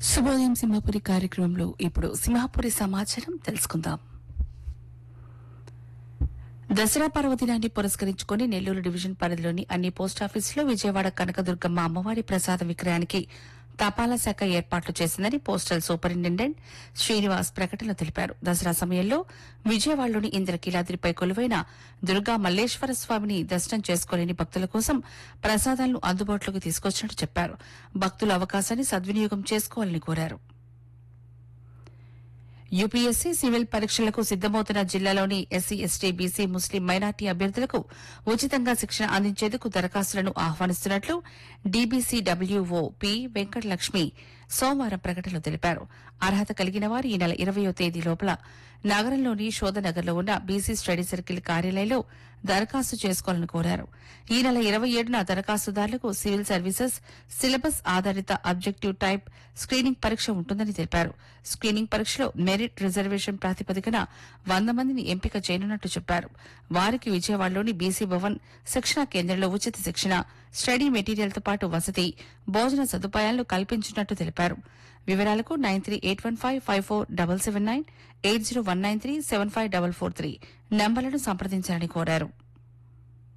శుభోదయం సింహపురి కార్యక్రమంలో ఇప్పుడు సింహపురి సమాచారం తెలుసుకుందాం దసరా పర్వదినాన్ని పురస్కరించుకుని నెల్లూరు డివిజన్ పరిధిలోని అన్ని పోస్టాఫీసులో విజయవాడ కనకదుర్గమ్మ అమ్మవారి ప్రసాద విక్రయానికి తపాలా శాఖ ఏర్పాట్లు చేసిందని పోస్టల్ సూపరింటెండెంట్ శ్రీనివాస్ ప్రకటనలో తెలిపారు దసరా సమయంలో విజయవాడలోని ఇంద్రకీలాద్రిపై కొలువైన దుర్గా మల్లేశ్వర స్వామిని దర్శనం చేసుకోలేని భక్తుల కోసం ప్రసాదాలను అందుబాటులోకి తీసుకొచ్చినట్టు చెప్పారు భక్తుల అవకాశాన్ని సద్వినియోగం చేసుకోవాలని కోరారు యూపీఎస్సీ సివిల్ పరీక్షలకు సిద్దమవుతున్న జిల్లాలోని ఎస్సీ ఎస్టీ బీసీ ముస్లిం మైనార్టీ అభ్యర్థులకు ఉచితంగా శిక్షణ అందించేందుకు దరఖాస్తులను ఆహ్వానిస్తున్నట్లు డీబీసీడబ్ల్యూఓ పి వెంకటలక్ష్మి సోమవారం ప్రకటనలో తెలిపారు అర్హత కలిగిన వారు ఈ నెల ఇరవయో తేదీ లోపల నగరంలోని శోధనగర్లో ఉన్న బీసీ స్టడీ సర్కిల్ కార్యాలయంలో దరఖాస్తు చేసుకోవాలని కోరారు ఈ నెల ఇరవై ఏడున దరఖాస్తుదారులకు సివిల్ సర్వీసెస్ సిలబస్ ఆధారిత అబ్జెక్టివ్ టైప్ స్క్రీనింగ్ పరీక్ష ఉంటుందని తెలిపారు స్క్రీనింగ్ పరీక్షలో మెరిట్ రిజర్వేషన్ ప్రాతిపదికన వంద మందిని ఎంపిక చేయనున్నట్టు చెప్పారు వారికి విజయవాడలోని బీసీ భవన్ శిక్షణా కేంద్రంలో ఉచిత శిక్షణ స్టడీ మెటీరియల్తో పాటు వసతి భోజన సదుపాయాలను కల్పించినట్టు తెలిపారు వివరాలకు nine three eight one five five four double seven nine eight zero one nine three seven five double four three నంబర్లను సంప్రదించాలని కోరారు